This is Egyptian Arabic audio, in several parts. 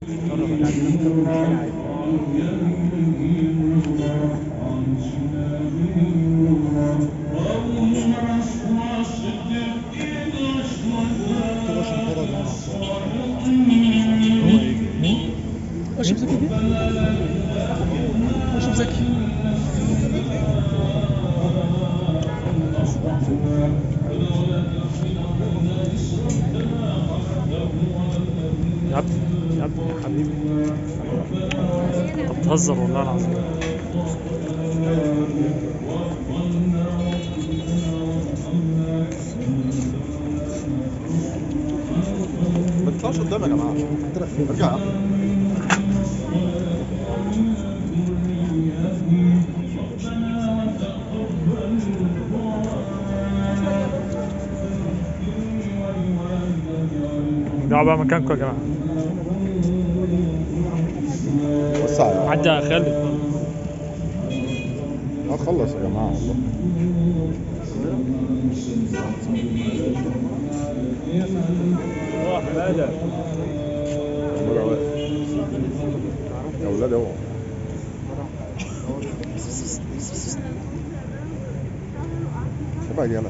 اشرف زكي دي اشرف زكي يا عبد يا عبد حبيبي انت بتهزر والله العظيم ما تطلعش قدام يا جماعه ارجع ارجعوا بقى مكانكم يا جماعه وسع يا عدى يا خالد هتخلص يا جماعه والله مرة واقف. يا ولاد اوعوا ابعد يلا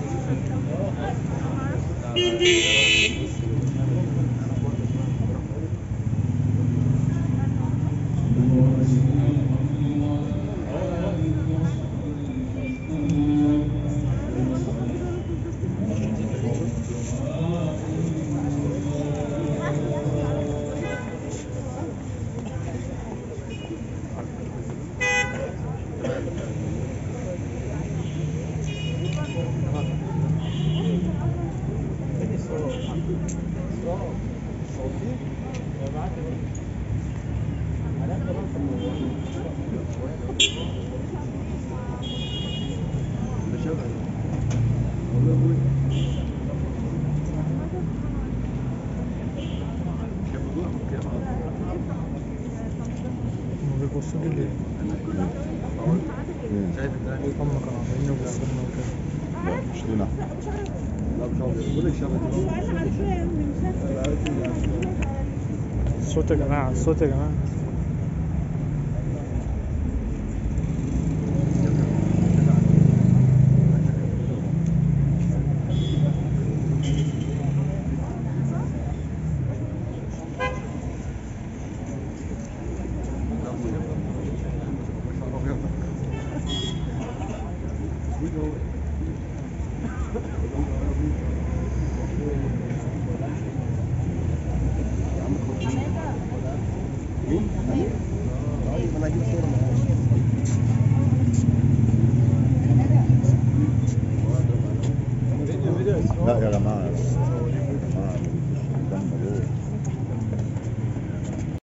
ما بيبصوا لي ليه؟ هم كانوا عاملين وبيعملوا كده لا مش لينا الصوت يا جماعه الصوت يا جماعه لا يا جماعه